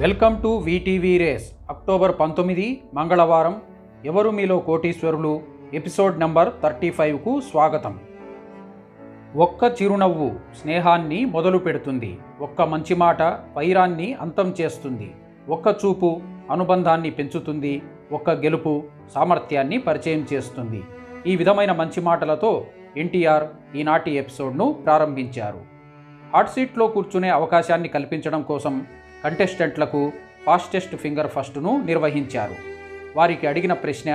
welcome to VTV race October పంతొమ్మిది మంగళవారం ఎవరు మీలో కోటీశ్వరులు ఎపిసోడ్ నంబర్ థర్టీ ఫైవ్కు స్వాగతం ఒక్క చిరునవ్వు స్నేహాన్ని మొదలు పెడుతుంది ఒక్క మంచి మాట వైరాన్ని అంతం చేస్తుంది ఒక్క చూపు అనుబంధాన్ని పెంచుతుంది ఒక్క గెలుపు సామర్థ్యాన్ని పరిచయం చేస్తుంది ఈ విధమైన మంచి మాటలతో ఎన్టీఆర్ ఈనాటి ఎపిసోడ్ను ప్రారంభించారు హాట్ సీట్లో కూర్చునే అవకాశాన్ని కల్పించడం కోసం కంటెస్టెంట్లకు ఫాస్టెస్ట్ ఫింగర్ ఫస్ట్ను నిర్వహించారు వారికి అడిగిన ప్రశ్న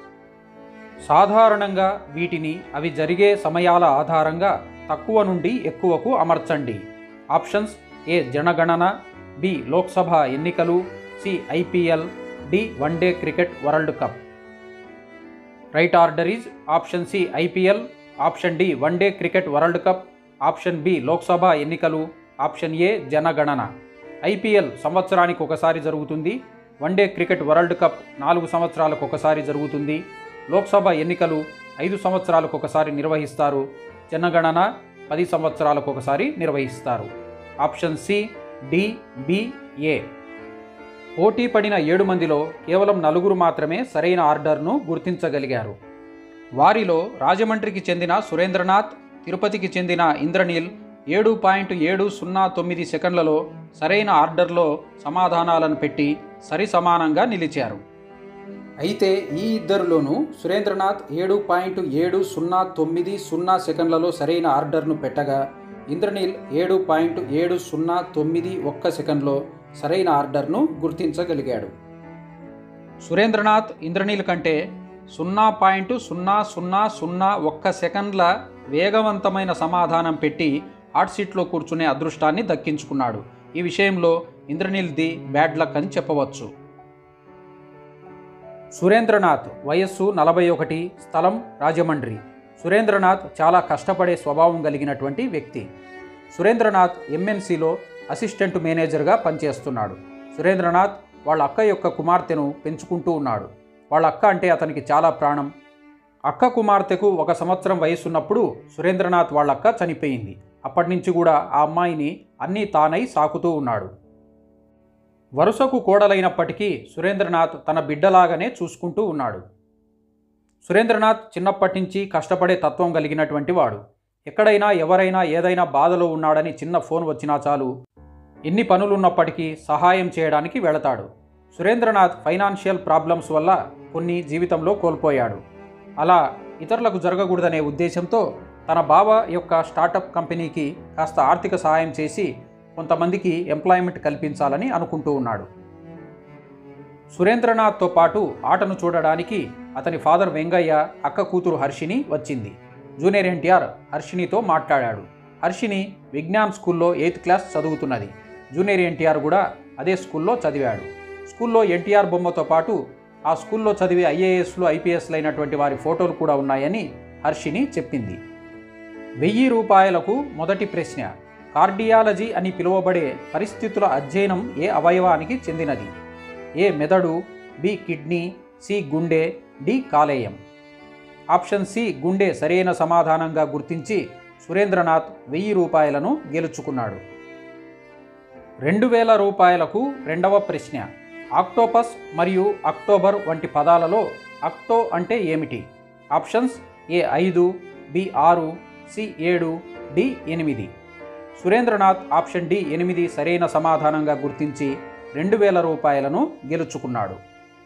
సాధారణంగా వీటిని అవి జరిగే సమయాల ఆధారంగా తక్కువ నుండి ఎక్కువకు అమర్చండి ఆప్షన్స్ ఏ జనగణన బి లోక్సభ ఎన్నికలు C IPL D one day cricket world cup right order is option C IPL option D one day cricket world cup option B Lok Sabha ఎన్నికలు ఆప్షన్ ఏ జనగణన ఐపీఎల్ సంవత్సరానికి ఒకసారి జరుగుతుంది వన్డే క్రికెట్ వరల్డ్ కప్ నాలుగు సంవత్సరాలకు ఒకసారి జరుగుతుంది లోక్సభ ఎన్నికలు ఐదు సంవత్సరాలకు ఒకసారి నిర్వహిస్తారు జనగణన పది సంవత్సరాలకు ఒకసారి నిర్వహిస్తారు option C D B A పోటీ పడిన ఏడు మందిలో కేవలం నలుగురు మాత్రమే సరైన ఆర్డర్ను గుర్తించగలిగారు వారిలో రాజమండ్రికి చెందిన సురేంద్రనాథ్ తిరుపతికి చెందిన ఇంద్రనీల్ ఏడు పాయింట్ ఏడు సున్నా తొమ్మిది సెకండ్లలో సరైన ఆర్డర్లో సమాధానాలను పెట్టి సరి సమానంగా నిలిచారు అయితే ఈ ఇద్దరిలోనూ సురేంద్రనాథ్ ఏడు పాయింట్ ఏడు సున్నా తొమ్మిది సున్నా సెకండ్లలో సరైన ఆర్డర్ను పెట్టగా ఇంద్రనీల్ ఏడు పాయింట్ ఏడు సున్నా తొమ్మిది ఒక్క సెకండ్లో సరైన ఆర్డర్ను గుర్తించగలిగాడు సురేంద్రనాథ్ ఇంద్రనీల్ కంటే సున్నా పాయింట్ సున్నా సున్నా సున్నా ఒక్క సెకండ్ల వేగవంతమైన సమాధానం పెట్టి హాట్ సీట్లో కూర్చునే అదృష్టాన్ని దక్కించుకున్నాడు ఈ విషయంలో ఇంద్రనీల్ది బ్యాడ్ లక్ అని చెప్పవచ్చు సురేంద్రనాథ్ వయస్సు నలభై ఒకటి స్థలం రాజమండ్రి సురేంద్రనాథ్ చాలా కష్టపడే స్వభావం కలిగినటువంటి వ్యక్తి సురేంద్రనాథ్ ఎంఎన్సిలో అసిస్టెంట్ మేనేజర్గా పనిచేస్తున్నాడు సురేంద్రనాథ్ వాళ్ళ అక్క యొక్క కుమార్తెను పెంచుకుంటూ ఉన్నాడు వాళ్ళ అక్క అంటే అతనికి చాలా ప్రాణం అక్క కుమార్తెకు ఒక సంవత్సరం వయసున్నప్పుడు సురేంద్రనాథ్ వాళ్ళ అక్క చనిపోయింది అప్పటి నుంచి కూడా ఆ అమ్మాయిని అన్నీ తానై సాకుతూ ఉన్నాడు వరుసకు కోడలైనప్పటికీ సురేంద్రనాథ్ తన బిడ్డలాగానే చూసుకుంటూ ఉన్నాడు సురేంద్రనాథ్ చిన్నప్పటి నుంచి కష్టపడే తత్వం కలిగినటువంటి వాడు ఎక్కడైనా ఎవరైనా ఏదైనా బాధలో ఉన్నాడని చిన్న ఫోన్ వచ్చినా చాలు ఎన్ని పనులున్నప్పటికీ సహాయం చేయడానికి వెళతాడు సురేంద్రనాథ్ ఫైనాన్షియల్ ప్రాబ్లమ్స్ వల్ల కొన్ని జీవితంలో కోల్పోయాడు అలా ఇతరులకు జరగకూడదనే ఉద్దేశంతో తన బావ యొక్క స్టార్టప్ కంపెనీకి కాస్త ఆర్థిక సహాయం చేసి కొంతమందికి ఎంప్లాయ్మెంట్ కల్పించాలని అనుకుంటూ ఉన్నాడు సురేంద్రనాథ్తో పాటు ఆటను చూడడానికి అతని ఫాదర్ వెంగయ్య అక్క కూతురు హర్షిని వచ్చింది జూనియర్ ఎన్టీఆర్ హర్షినితో మాట్లాడాడు హర్షిని విజ్ఞాన్ స్కూల్లో ఎయిత్ క్లాస్ చదువుతున్నది జూనియర్ ఎన్టీఆర్ కూడా అదే స్కూల్లో చదివాడు స్కూల్లో ఎన్టీఆర్ బొమ్మతో పాటు ఆ స్కూల్లో చదివే ఐఏఎస్లు ఐపీఎస్లు అయినటువంటి వారి ఫోటోలు కూడా ఉన్నాయని హర్షిని చెప్పింది వెయ్యి రూపాయలకు మొదటి ప్రశ్న కార్డియాలజీ అని పిలువబడే పరిస్థితుల అధ్యయనం ఏ అవయవానికి చెందినది ఏ మెదడు బి కిడ్నీ సి గుండె డి కాలేయం ఆప్షన్ సి గుండె సరైన సమాధానంగా గుర్తించి సురేంద్రనాథ్ వెయ్యి రూపాయలను గెలుచుకున్నాడు రెండు వేల రూపాయలకు రెండవ ప్రశ్న ఆక్టోపస్ మరియు అక్టోబర్ వంటి పదాలలో అక్టో అంటే ఏమిటి ఆప్షన్స్ ఏ ఐదు బి ఆరు సి ఏడు డి ఎనిమిది సురేంద్రనాథ్ ఆప్షన్ డి ఎనిమిది సరైన సమాధానంగా గుర్తించి రెండు వేల రూపాయలను గెలుచుకున్నాడు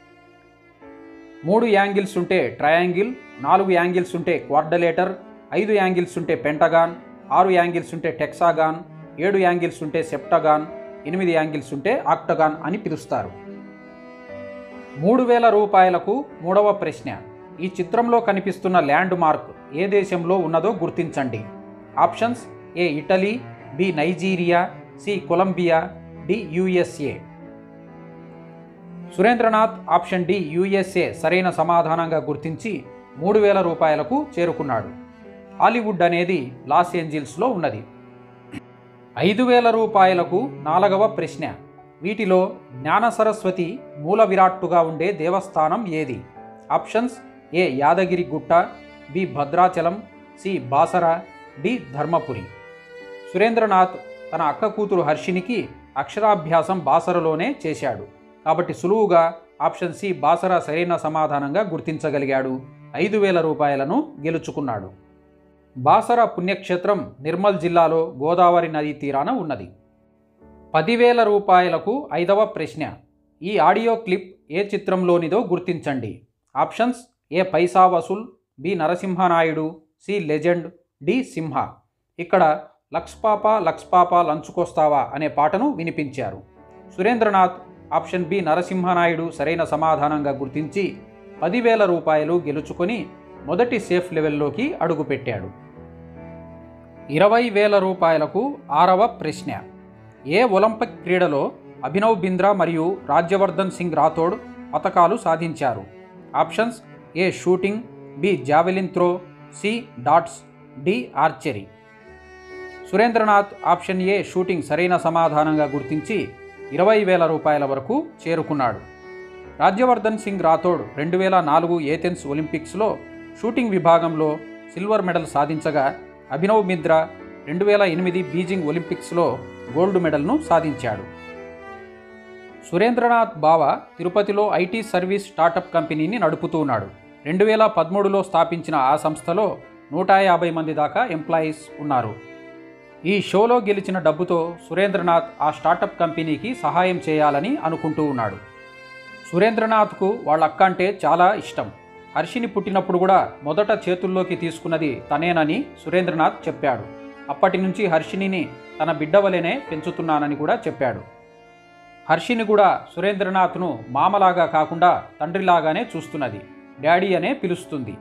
మూడు యాంగిల్స్ ఉంటే ట్రయాంగిల్ నాలుగు యాంగిల్స్ ఉంటే క్వార్డలేటర్ ఐదు యాంగిల్స్ ఉంటే పెంటగాన్ ఆరు యాంగిల్స్ ఉంటే టెక్సాగాన్ ఏడు యాంగిల్స్ ఉంటే సెప్టగాన్ ఎనిమిది యాంగిల్స్ ఉంటే ఆక్టగాన్ అని పిలుస్తారు మూడు వేల రూపాయలకు మూడవ ప్రశ్న ఈ చిత్రంలో కనిపిస్తున్న ల్యాండ్ మార్క్ ఏ దేశంలో ఉన్నదో గుర్తించండి options A Italy B Nigeria C Colombia D USA Surendranath option D USA సరైన సమాధానంగా గుర్తించి మూడు వేల రూపాయలకు చేరుకున్నాడు హాలీవుడ్ అనేది లాస్ ఏంజిల్స్లో ఉన్నది ఐదు వేల రూపాయలకు నాలుగవ ప్రశ్న వీటిలో జ్ఞాన సరస్వతి మూల విరాట్టుగా ఉండే దేవస్థానం ఏది options A Yadagiri Gutta B Bhadrachalam C Basara D Dharmapuri Surendranath తన అక్క కూతురు హర్షినికి అక్షరాభ్యాసం బాసరలోనే చేశాడు కాబట్టి సులువుగా ఆప్షన్ సి బాసర సరైన సమాధానంగా గుర్తించగలిగాడు ఐదు వేల రూపాయలను గెలుచుకున్నాడు బాసర పుణ్యక్షేత్రం నిర్మల్ జిల్లాలో గోదావరి నదీ తీరాన ఉన్నది పదివేల రూపాయలకు ఐదవ ప్రశ్న ఈ ఆడియో క్లిప్ ఏ చిత్రంలోనిదో గుర్తించండి options A Paisa Vasool B Narasimha Naidu C legend D Simha ఇక్కడ లక్ష్పాప లక్ష్పాప లంచుకొస్తావా అనే పాటను వినిపించారు సురేంద్రనాథ్ ఆప్షన్ బి నరసింహనాయుడు సరైన సమాధానంగా గుర్తించి పదివేల రూపాయలు గెలుచుకొని మొదటి సేఫ్ లెవెల్లోకి అడుగుపెట్టాడు ఇరవై వేల రూపాయలకు ఆరవ ప్రశ్న ఏ ఒలింపిక్ క్రీడలో అభినవ్ బింద్రా మరియు రాజ్యవర్ధన్ సింగ్ రాథోడ్ పతకాలు సాధించారు options A shooting B javelin throw C darts D archery Surendranath option A shooting సరైన సమాధానంగా గుర్తించి ఇరవై వేల రూపాయల వరకు చేరుకున్నాడు రాజ్యవర్ధన్ సింగ్ రాథోడ్ రెండు వేల నాలుగు ఏథెన్స్ ఒలింపిక్స్లో షూటింగ్ విభాగంలో సిల్వర్ మెడల్ సాధించగా అభినవ్ మిద్రా రెండు వేల ఎనిమిది బీజింగ్ ఒలింపిక్స్లో గోల్డ్ మెడల్ను సాధించాడు సురేంద్రనాథ్ బావ తిరుపతిలో ఐటీ సర్వీస్ స్టార్టప్ కంపెనీని నడుపుతూ ఉన్నాడు రెండు వేల పదమూడులో స్థాపించిన ఆ సంస్థలో నూట యాభై మంది దాకా ఎంప్లాయీస్ ఉన్నారు ఈ షోలో గెలిచిన డబ్బుతో సురేంద్రనాథ్ ఆ స్టార్టప్ కంపెనీకి సహాయం చేయాలని అనుకుంటూ ఉన్నాడు సురేంద్రనాథ్కు వాళ్ళ అక్క అంటే చాలా ఇష్టం హర్షిని పుట్టినప్పుడు కూడా మొదట చేతుల్లోకి తీసుకున్నది తనేనని సురేంద్రనాథ్ చెప్పాడు అప్పటి నుంచి హర్షినిని తన బిడ్డవలెనే పెంచుతున్నానని కూడా చెప్పాడు హర్షిని కూడా సురేంద్రనాథ్ను మామలాగా కాకుండా తండ్రిలాగానే చూస్తున్నది డాడీ అనే పిలుస్తుంది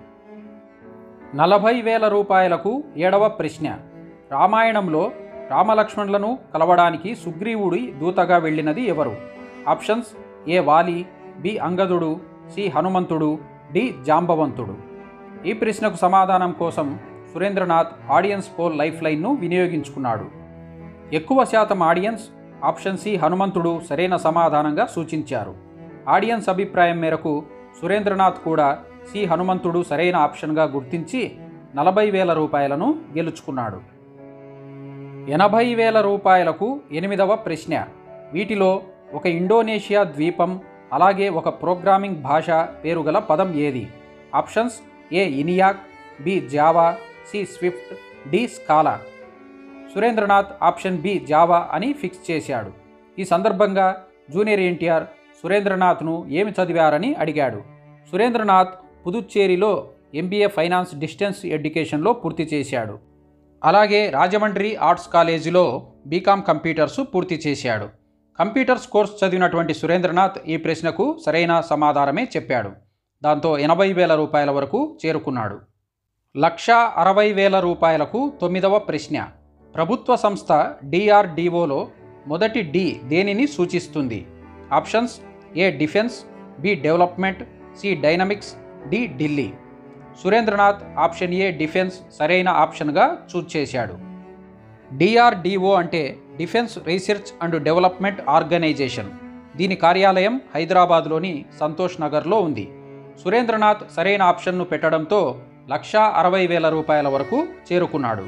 నలభై వేల రూపాయలకు ఏడవ ప్రశ్న రామాయణంలో రామలక్ష్మణులను కలవడానికి సుగ్రీవుడి దూతగా వెళ్ళినది ఎవరు ఆప్షన్స్ ఏ వాలి బి అంగదుడు సి హనుమంతుడు డి జాంబవంతుడు ఈ ప్రశ్నకు సమాధానం కోసం సురేంద్రనాథ్ ఆడియన్స్ పోల్ లైఫ్ లైన్ను వినియోగించుకున్నాడు ఎక్కువ శాతం ఆడియన్స్ ఆప్షన్ సి హనుమంతుడు సరైన సమాధానంగా సూచించారు ఆడియన్స్ అభిప్రాయం మేరకు సురేంద్రనాథ్ కూడా సి హనుమంతుడు సరైన ఆప్షన్గా గుర్తించి నలభై వేల రూపాయలను గెలుచుకున్నాడు ఎనభై వేల రూపాయలకు ఎనిమిదవ ప్రశ్న వీటిలో ఒక ఇండోనేషియా ద్వీపం అలాగే ఒక ప్రోగ్రామింగ్ భాష పేరు గల పదం ఏది options A ENIAC B Java C Swift D Scala Surendranath option B Java అని ఫిక్స్ చేశాడు ఈ సందర్భంగా జూనియర్ ఎన్టీఆర్ సురేంద్రనాథ్ను ఏమి చదివారని అడిగాడు సురేంద్రనాథ్ పుదుచ్చేరిలో ఎంబీఏ ఫైనాన్స్ డిస్టెన్స్ ఎడ్యుకేషన్లో పూర్తి చేశాడు అలాగే రాజమండ్రి ఆర్ట్స్ కాలేజీలో బీకామ్ కంప్యూటర్స్ పూర్తి చేశాడు కంప్యూటర్స్ కోర్స్ చదివినటువంటి సురేంద్రనాథ్ ఈ ప్రశ్నకు సరైన సమాధానమే చెప్పాడు దాంతో ఎనభై వేల రూపాయల వరకు చేరుకున్నాడు లక్ష అరవై వేల రూపాయలకు తొమ్మిదవ ప్రశ్న ప్రభుత్వ సంస్థ డిఆర్డిఓలో మొదటి డి దేనిని సూచిస్తుంది options A defence B development C dynamics D Delhi Surendranath option A defence సరైన ఆప్షన్గా చూజ్ చేశాడు డిఆర్డిఓ అంటే defence research and development organisation దీని కార్యాలయం హైదరాబాద్లోని సంతోష్ నగర్లో ఉంది సురేంద్రనాథ్ సరైన ఆప్షన్ను పెట్టడంతో లక్షా అరవై వేల రూపాయల వరకు చేరుకున్నాడు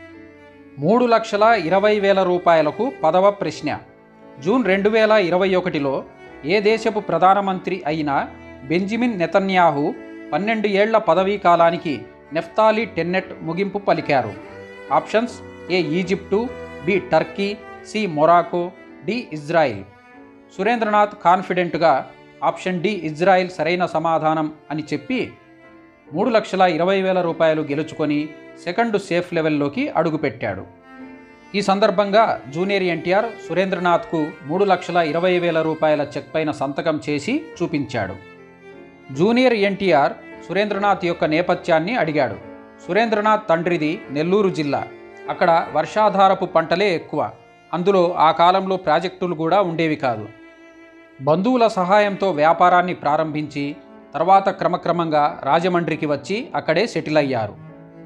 మూడు లక్షల ఇరవై వేల రూపాయలకు పదవ ప్రశ్న జూన్ రెండు వేల ఇరవై ఒకటిలో ఏ దేశపు ప్రధానమంత్రి అయిన బెంజమిన్ నెతన్యాహు పన్నెండు ఏళ్ల పదవీ కాలానికి నెఫ్తాలి టెన్నెట్ ముగింపు పలికారు options A Egypt B Turkey C Morocco D Israel Surendranath కాన్ఫిడెంట్గా ఆప్షన్ డి ఇజ్రాయిల్ సరైన సమాధానం అని చెప్పి మూడు లక్షల ఇరవై వేల రూపాయలు గెలుచుకొని సెకండ్ సేఫ్ లెవెల్లోకి అడుగుపెట్టాడు ఈ సందర్భంగా జూనియర్ ఎన్టీఆర్ సురేంద్రనాథ్కు మూడు లక్షల ఇరవై వేల రూపాయల చెక్ పైన సంతకం చేసి చూపించాడు జూనియర్ ఎన్టీఆర్ సురేంద్రనాథ్ యొక్క నేపథ్యాన్ని అడిగాడు సురేంద్రనాథ్ తండ్రిది నెల్లూరు జిల్లా అక్కడ వర్షాధారపు పంటలే ఎక్కువ అందులో ఆ కాలంలో ప్రాజెక్టులు కూడా ఉండేవి కాదు బంధువుల సహాయంతో వ్యాపారాన్ని ప్రారంభించి తర్వాత క్రమక్రమంగా రాజమండ్రికి వచ్చి అక్కడే సెటిల్ అయ్యారు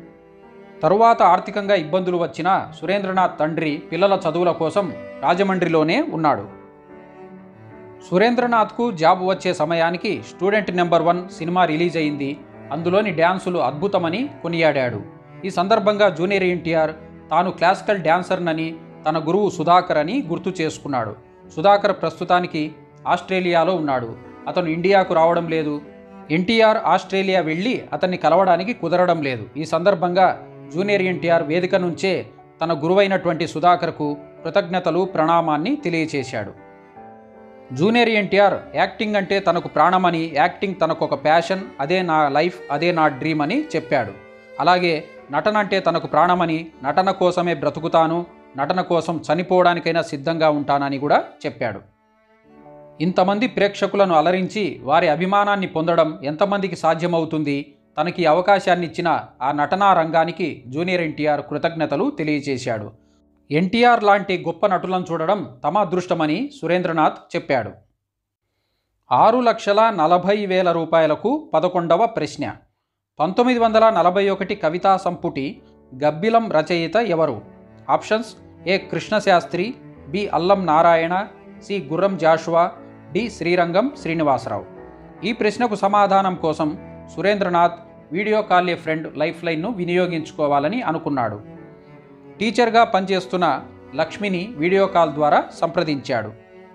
తరువాత ఆర్థికంగా ఇబ్బందులు వచ్చినా సురేంద్రనాథ్ తండ్రి పిల్లల చదువుల కోసం రాజమండ్రిలోనే ఉన్నాడు సురేంద్రనాథ్కు జాబ్ వచ్చే సమయానికి student number one cinema release అయింది అందులోని డ్యాన్సులు అద్భుతమని కొనియాడాడు ఈ సందర్భంగా జూనియర్ ఎన్టీఆర్ తాను క్లాసికల్ డ్యాన్సర్నని తన గురువు సుధాకర్ అని గుర్తు చేసుకున్నాడు సుధాకర్ ప్రస్తుతానికి ఆస్ట్రేలియాలో ఉన్నాడు అతను ఇండియాకు రావడం లేదు ఎన్టీఆర్ ఆస్ట్రేలియా వెళ్ళి అతన్ని కలవడానికి కుదరడం లేదు ఈ సందర్భంగా జూనియర్ ఎన్టీఆర్ వేదిక నుంచే తన గురువైనటువంటి సుధాకర్కు కృతజ్ఞతలు ప్రణామాన్ని తెలియచేశాడు జూనియర్ ఎన్టీఆర్ యాక్టింగ్ అంటే తనకు ప్రాణమని యాక్టింగ్ తనకు ఒక ప్యాషన్ అదే నా లైఫ్ అదే నా డ్రీమ్ అని చెప్పాడు అలాగే నటన అంటే తనకు ప్రాణమని నటన కోసమే బ్రతుకుతాను నటన కోసం చనిపోవడానికైనా సిద్ధంగా ఉంటానని కూడా చెప్పాడు ఇంతమంది ప్రేక్షకులను అలరించి వారి అభిమానాన్ని పొందడం ఎంతమందికి సాధ్యమవుతుంది తనకి అవకాశాన్ని ఇచ్చిన ఆ నటనా రంగానికి జూనియర్ ఎన్టీఆర్ కృతజ్ఞతలు తెలియజేశాడు ఎన్టీఆర్ లాంటి గొప్ప నటులను చూడడం తమ అదృష్టమని సురేంద్రనాథ్ చెప్పాడు ఆరు లక్షల నలభై వేల రూపాయలకు పదకొండవ ప్రశ్న పంతొమ్మిది వందల నలభై ఒకటి కవితా సంపుటి గబ్బిలం రచయిత ఎవరు ఆప్షన్స్ ఏ కృష్ణశాస్త్రి బి అల్లం నారాయణ సి గుర్రం జాషువా డి శ్రీరంగం శ్రీనివాసరావు ఈ ప్రశ్నకు సమాధానం కోసం Surendranath video call a friend life లైన్ను వినియోగించుకోవాలని అనుకున్నాడు టీచర్గా పనిచేస్తున్న లక్ష్మిని వీడియో కాల్ ద్వారా సంప్రదించాడు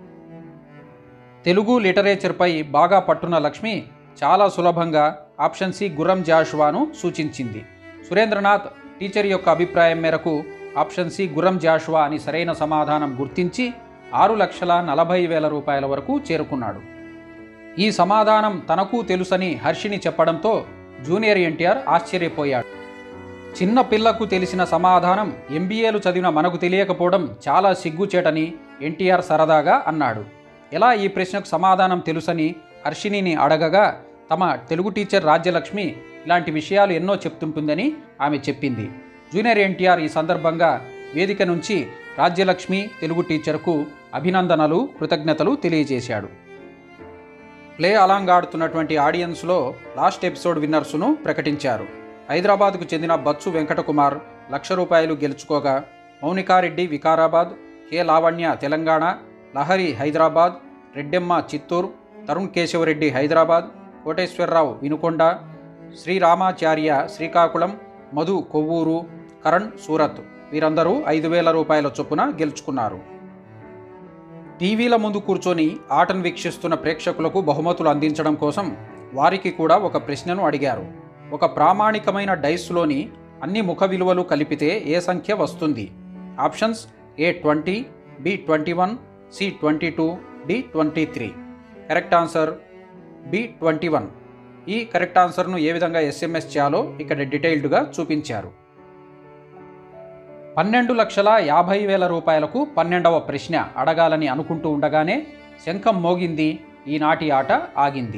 తెలుగు లిటరేచర్పై బాగా పట్టున్న లక్ష్మి చాలా సులభంగా ఆప్షన్ సి గుర్రం జాషువాను సూచించింది సురేంద్రనాథ్ టీచర్ యొక్క అభిప్రాయం మేరకు ఆప్షన్ సి గుర్రం జాషువా అని సరైన సమాధానం గుర్తించి ఆరు లక్షల నలభై వేల రూపాయల వరకు చేరుకున్నాడు ఈ సమాధానం తనకు తెలుసని హర్షిని చెప్పడంతో జూనియర్ ఎన్టీఆర్ ఆశ్చర్యపోయాడు చిన్న పిల్లకు తెలిసిన సమాధానం ఎంబీఏలు చదివిన మనకు తెలియకపోవడం చాలా సిగ్గుచేటని ఎన్టీఆర్ సరదాగా అన్నాడు ఎలా ఈ ప్రశ్నకు సమాధానం తెలుసని హర్షినిని అడగగా తమ తెలుగు టీచర్ రాజ్యలక్ష్మి ఇలాంటి విషయాలు ఎన్నో చెప్తుంటుందని ఆమె చెప్పింది జూనియర్ ఎన్టీఆర్ ఈ సందర్భంగా వేదిక నుంచి రాజ్యలక్ష్మి తెలుగు టీచర్కు అభినందనలు కృతజ్ఞతలు తెలియజేశాడు ప్లే అలాంగ్ ఆడుతున్నటువంటి ఆడియన్స్లో లాస్ట్ ఎపిసోడ్ విన్నర్స్ను ప్రకటించారు హైదరాబాద్కు చెందిన బత్సు వెంకటకుమార్ లక్ష రూపాయలు గెలుచుకోగా మౌనికారెడ్డి వికారాబాద్ కె లావణ్య తెలంగాణ లహరి హైదరాబాద్ రెడ్డెమ్మ చిత్తూరు తరుణ్ కేశవరెడ్డి హైదరాబాద్ కోటేశ్వరరావు వినుకొండ శ్రీరామాచార్య శ్రీకాకుళం మధు కొవ్వూరు కరణ్ సూరత్ వీరందరూ ఐదు వేల రూపాయల చొప్పున గెలుచుకున్నారు టీవీల ముందు కూర్చొని ఆటను వీక్షిస్తున్న ప్రేక్షకులకు బహుమతులు అందించడం కోసం వారికి కూడా ఒక ప్రశ్నను అడిగారు ఒక ప్రామాణికమైన డైస్లోని అన్ని ముఖ విలువలు కలిపితే ఏ సంఖ్య వస్తుంది options A twenty B twenty one C twenty two D twenty three correct answer B twenty one ఈ కరెక్ట్ ఆన్సర్ను ఏ విధంగా ఎస్ఎంఎస్ చేయాలో ఇక్కడ డీటెయిల్డ్గా చూపించారు పన్నెండు లక్షల యాభై వేల రూపాయలకు పన్నెండవ ప్రశ్న అడగాలని అనుకుంటూ ఉండగానే శంఖం మోగింది ఈనాటి ఆట ఆగింది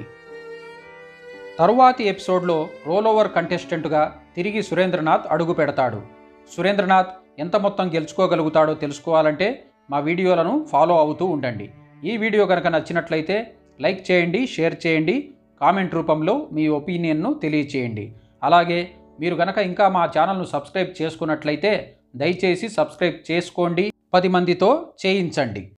తరువాతి ఎపిసోడ్లో రోల్ ఓవర్ కంటెస్టెంట్గా తిరిగి సురేంద్రనాథ్ అడుగు పెడతాడు సురేంద్రనాథ్ ఎంత మొత్తం గెలుచుకోగలుగుతాడో తెలుసుకోవాలంటే మా వీడియోలను ఫాలో అవుతూ ఉండండి ఈ వీడియో కనుక నచ్చినట్లయితే లైక్ చేయండి షేర్ చేయండి కామెంట్ రూపంలో మీ ఒపీనియన్ను తెలియచేయండి అలాగే మీరు గనక ఇంకా మా ఛానల్ను సబ్స్క్రైబ్ చేసుకున్నట్లయితే దయచేసి సబ్స్క్రైబ్ చేసుకోండి పది మందితో చేయించండి